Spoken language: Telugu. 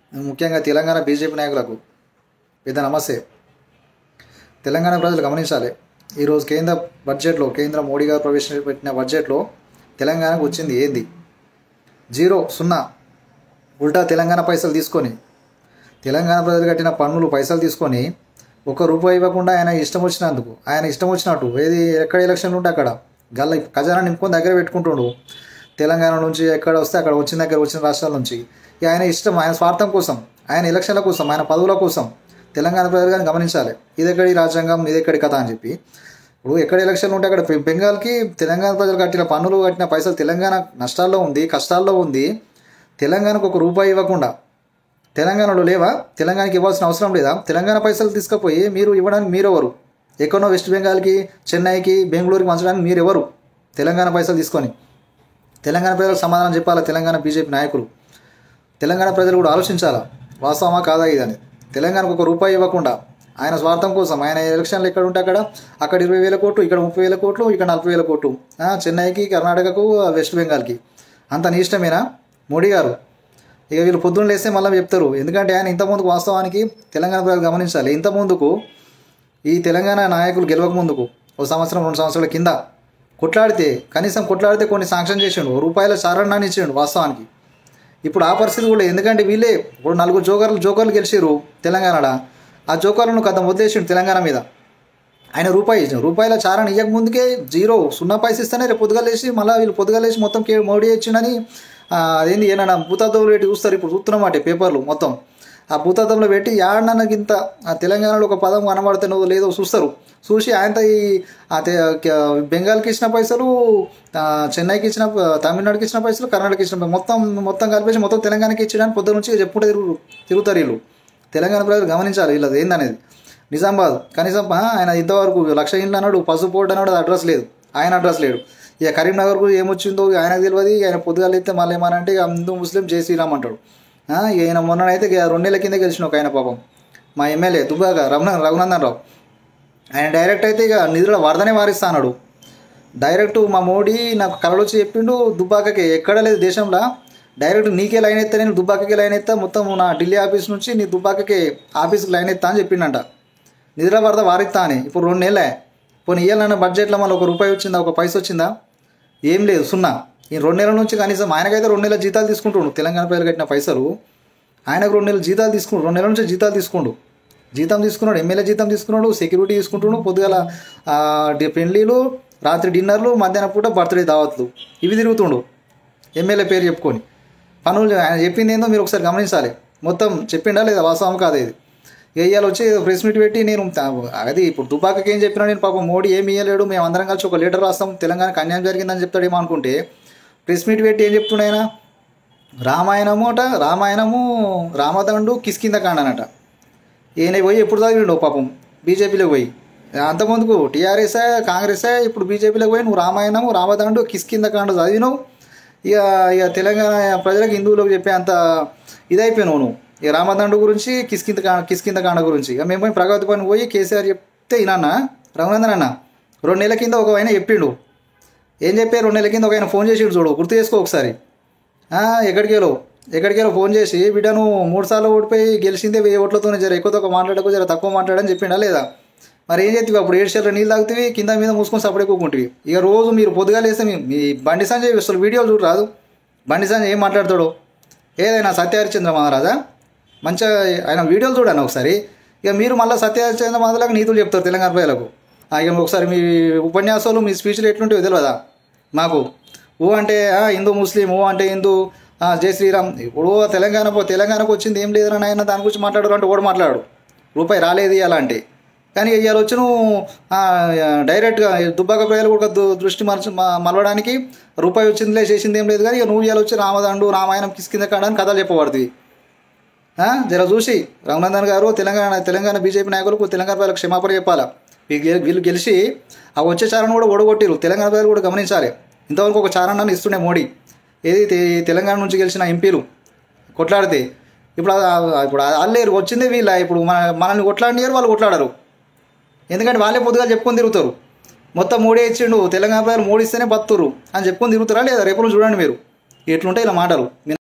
ముఖ్యంగా తెలంగాణ బీజేపీ నాయకులకు పెద్ద నమస్తే తెలంగాణ ప్రజలు గమనించాలి ఈరోజు కేంద్ర బడ్జెట్లో కేంద్ర మోడీ గారు ప్రవేశపెట్టిన బడ్జెట్లో తెలంగాణకు వచ్చింది ఏంది జీరో సున్నా ఉల్టా తెలంగాణ పైసలు తీసుకొని తెలంగాణ ప్రజలు కట్టిన పన్నులు పైసలు తీసుకొని ఒక్క రూపాయి ఇవ్వకుండా ఆయన ఇష్టం వచ్చినందుకు ఆయన ఇష్టం వచ్చినట్టు ఏది ఎక్కడ ఎలక్షన్లు ఉంటే అక్కడ గల్ల ఖజానా నింపుకొని దగ్గర పెట్టుకుంటుండు తెలంగాణ నుంచి ఎక్కడ వస్తే అక్కడ వచ్చిన దగ్గర వచ్చిన రాష్ట్రాల నుంచి ఇక ఆయన ఇష్టం ఆయన స్వార్థం కోసం ఆయన ఎలక్షన్ల కోసం ఆయన పదవుల కోసం తెలంగాణ ప్రజలు కానీ గమనించాలి ఇదెక్కడి రాజ్యాంగం ఇదెక్కడి కథ అని చెప్పి ఇప్పుడు ఎక్కడ ఎలక్షన్లు ఉంటే అక్కడ బె- బెంగాల్కి తెలంగాణ ప్రజలు కట్టిన పన్నులు కట్టిన పైసలు తెలంగాణ నష్టాల్లో ఉంది కష్టాల్లో ఉంది తెలంగాణకు ఒక రూపాయి ఇవ్వకుండా తెలంగాణలో లేవా తెలంగాణకి ఇవ్వాల్సిన అవసరం లేదా తెలంగాణ పైసలు తీసుకుపోయి మీరు ఇవ్వడానికి మీరెవరు ఎక్కడో వెస్ట్ బెంగాల్కి చెన్నైకి బెంగళూరుకి పంచడానికి మీరెవరు తెలంగాణ పైసలు తీసుకొని తెలంగాణ ప్రజలకు సమాధానం చెప్పాలా తెలంగాణ బీజేపీ నాయకులు తెలంగాణ ప్రజలు కూడా ఆలోచించాలా వాస్తవమా కాదా ఇదని తెలంగాణకు ఒక రూపాయి ఇవ్వకుండా ఆయన స్వార్థం కోసం ఆయన ఎలక్షన్లు ఎక్కడ ఉంటే అక్కడ అక్కడ ఇరవై వేల కోట్లు ఇక్కడ ముప్పై వేల కోట్లు ఇక్కడ నలభై వేల కోట్లు ఆ, చెన్నైకి కర్ణాటకకు వెస్ట్ బెంగాల్కి అంత నీ ఇష్టమేనా మోడీ గారు ఇక వీళ్ళు పొద్దున్న లేస్తే మళ్ళీ చెప్తారు ఎందుకంటే ఆయన ఇంతకుముందుకు వాస్తవానికి తెలంగాణ ప్రజలు గమనించాలి ఇంతకుముందుకు ఈ తెలంగాణ నాయకులు గెలవక ముందుకు ఒక సంవత్సరం రెండు సంవత్సరాల కింద కొట్లాడితే కనీసం కొట్లాడితే కొన్ని శాంక్షన్ చేసిండు ఓ రూపాయల చారణాన్ని ఇచ్చిండు వాస్తవానికి ఇప్పుడు ఆ పరిస్థితి కూడా ఎందుకంటే వీళ్ళే ఇప్పుడు నలుగురు జోకర్లు జోకర్లు గెలిచిరు తెలంగాణలో ఆ జోకర్లను కథ వదిలేసిండు తెలంగాణ మీద ఆయన రూపాయి ఇచ్చిన రూపాయల చారణ ఇయ్యక ముందుకే జీరో సున్నా పైస ఇస్తేనే రేపు పొద్దుగలేసి మళ్ళీ వీళ్ళు పొద్దుగలేసి మొత్తం కే మోడీ ఇచ్చిండని ఆ, అదేంది ఏమన్నా భూతార్థంలో పెట్టి చూస్తారు ఇప్పుడు చూస్తున్నామాట పేపర్లు మొత్తం ఆ భూతార్థంలో పెట్టి యాడనకి ఇంత ఆ తెలంగాణలో ఒక పదం కనబడుతున్నదో లేదో చూస్తారు చూసి ఆయనతో ఈ ఆ తె- క- బెంగాల్కి ఇచ్చిన పైసలు ఆ, చెన్నైకి ఇచ్చిన తమిళనాడుకి ఇచ్చిన పైసలు కర్ణాటకకి ఇచ్చిన పైసలు మొత్తం మొత్తం కలిపేసి మొత్తం తెలంగాణకి ఇచ్చడానికి పొద్దు నుంచి చెప్పుకుంటే తిరుగు తిరుగుతారు వీళ్ళు తెలంగాణ ప్రజలు గమనించాలి వీళ్ళది ఏందనేది నిజామాబాద్ కనీసం ఆ, ఆయన ఇంతవరకు లక్ష ఇండ్లు అన్నాడు పసుపు బోర్డు అన్నాడు అడ్రస్ లేదు ఆయన అడ్రస్ లేడు ఇక కరీంనగర్కు ఏమొచ్చిందో ఆయనకు తెలియదు ఆయన పొద్దుగాలు అయితే మళ్ళీ ఏమనంటే ఇక హిందూ ముస్లిం జై శ్రీరామ్ అంటాడు ఆ, ఇక ఈయన మొన్ననైతే ఇక రెండు నెలల కింద గెలిచిన ఒక ఆయన పాపం మా ఎమ్మెల్యే దుబ్బాక రఘున రఘునందన్ రావు ఆయన డైరెక్ట్ అయితే ఇక నిధుల వరదనే వారిస్తా అన్నాడు డైరెక్ట్ మా మోడీ నాకు కళలు వచ్చి చెప్పిండు దుబ్బాకకి ఎక్కడ లేదు దేశంలో డైరెక్ట్ నీకే లైన్ ఎత్తా నేను దుబ్బాకకి లైన్ ఎత్తా మొత్తం నా ఢిల్లీ ఆఫీస్ నుంచి నీ దుబ్బాకకి ఆఫీస్కి లైన్ ఎత్తా అని చెప్పిండంట నిధుల వరద వారిస్తా అని ఇప్పుడు రెండు నెలలే పోనీ ఇయ్యాలన్న బడ్జెట్లో మళ్ళీ ఒక రూపాయి వచ్చిందా ఒక పైస వచ్చిందా ఏం లేదు సున్నా ఈ రెండు నెలల నుంచి కనీసం ఆయనకైతే రెండు నెలల జీతాలు తీసుకుంటుండు తెలంగాణ ప్రజలు కట్టిన పైసలు ఆయనకు రెండు నెలల జీతాలు తీసుకుంటు రెండు నెలల నుంచి జీతాలు తీసుకుండు జీతం తీసుకున్నాడు ఎమ్మెల్యే జీతం తీసుకున్నాడు సెక్యూరిటీ తీసుకుంటున్నాడు పొద్దుగల ఆ, డి- పెళ్లిలు రాత్రి డిన్నర్లు మధ్యాహ్నం పూట బర్త్డే దావత్లు ఇవి తిరుగుతుండు ఎమ్మెల్యే పేరు చెప్పుకొని పనులు ఆయన చెప్పింది ఏందో మీరు ఒకసారి గమనించాలి మొత్తం చెప్పిండా లేదా వాస్తవం కాదు ఇది ఇక ఇవాళ వచ్చి ప్రెస్ మీట్ పెట్టి నేను తా- అది ఇప్పుడు దుబాకకి ఏం చెప్పినా నేను పాపం మోడీ ఏమి ఇవ్వలేడు మేము అందరం కలిసి ఒక లెటర్ రాస్తాం తెలంగాణకు అన్యాయం జరిగిందని చెప్తాడేమో అనుకుంటే ప్రెస్ మీట్ పెట్టి ఏం చెప్తున్నాయన రామాయణము అట రామాయణము రామదండు కిష్కింద కాండనట ఈయన పోయి ఎప్పుడు చదివిండు పాపం బీజేపీలోకి పోయి అంతకుముందుకు టీఆర్ఎస్ కాంగ్రెస్ ఇప్పుడు బీజేపీలోకి పోయి నువ్వు రామాయణము రామదండు కిష్కింద కాండ చదివినావు ఇక ఇక తెలంగాణ ప్రజలకు హిందువులకు చెప్పే అంత ఇదైపోయినావు నువ్వు ఇక రామదండు గురించి కిష్కింద కా కిష్కింద కాండ గురించి ఇక మేము పోయి ప్రగతి పని పోయి కేసీఆర్ చెప్తే ఇనాన్న రఘునందన్ అన్న రెండు నెలల కింద ఒక ఆయన చెప్పిండు ఏం చెప్పారు రెండు నెలల కింద ఒక ఆయన ఫోన్ చేసి చూడు గుర్తు చేసుకో ఒకసారి ఆ, ఎక్కడికి వెళ్ళవు ఎక్కడికి వెళ్ళవు ఫోన్ చేసి బిడ్డ నువ్వు మూడు సార్లు ఓడిపోయి గెలిచిందే వెయ్యి ఓట్లతోనే జర ఎక్కువ తక్కువ మాట్లాడకు జర తక్కువ మాట్లాడని చెప్పిండా లేదా మరి ఏం చేతివి అప్పుడు ఏడు షేర్లు నీళ్ళు తాగుతావి కింద మీద మూసుకొని సపడే ఎక్కుకుంటివి ఇక రోజు మీరు పొద్దుగా లేస్తే మీ మీ బండి సంజయ్ అసలు వీడియో చూడు రాదు బండి సంజయ్ ఏం మాట్లాడతాడు ఏదైనా సత్యహరిచంద్ర మహారాజా మంచిగా ఆయన వీడియోలు చూడండి ఒకసారి ఇక మీరు మళ్ళీ సత్యహరిచంద్ర మహారాజులకు నీతులు చెప్తారు తెలంగాణ ప్రజలకు ఆ, ఇక ఒకసారి మీ ఉపన్యాసాలు మీ స్పీచ్లు ఎట్లుంటాయో తెలియదా మాకు ఓ అంటే ఆ, హిందూ ముస్లిం ఓ అంటే హిందూ ఆ, జై శ్రీరామ్ ఇప్పుడు తెలంగాణ పో- తెలంగాణకు వచ్చింది ఏం లేదని ఆయన దాని గురించి మాట్లాడరు అంటే కూడా మాట్లాడు రూపాయి రాలేదు అలాంటి కానీ ఇవాళ వచ్చి నువ్వు ఆ, డైరెక్ట్గా దుబ్బాక ప్రజలు కూడా దు- దృష్టి మరచ మ- మలవడానికి రూపాయి వచ్చిందిలే చేసింది ఏం లేదు కానీ ఇక నువ్వు ఇవాళ వచ్చి రామదండు రామాయణం కిస్కింద కాడని కథలు చెప్పబడుతుంది ఆ, జర చూసి రఘునందన్ గారు తెలంగాణ తెలంగాణ బీజేపీ నాయకులకు తెలంగాణ ప్రజలకు క్షమాపణ చెప్పాలా వీళ్ళు గె- వీళ్ళు గెలిచి ఆ వచ్చే చారణ కూడా ఓడగొట్టిరు తెలంగాణ ప్రజలు కూడా గమనించాలి ఇంతవరకు ఒక చారణాన్ని ఇస్తుండే మోడీ ఏది తె- తెలంగాణ నుంచి గెలిచిన ఎంపీలు కొట్లాడితే ఇప్పుడు ఆ- ఇప్పుడు వాళ్ళేరు వచ్చిందే వీళ్ళ ఇప్పుడు మన మనల్ని కొట్లాడినారు వాళ్ళు కొట్లాడరు ఎందుకంటే వాళ్ళే పొద్దుగా చెప్పుకొని తిరుగుతారు మొత్తం మోడీ ఇచ్చిండు తెలంగాణ ప్రజలు మోడీ ఇస్తేనే బతురు అని చెప్పుకొని తిరుగుతారా లేదా రేపు రోజు చూడండి మీరు ఎట్లుంటాయి ఇలా మాటలు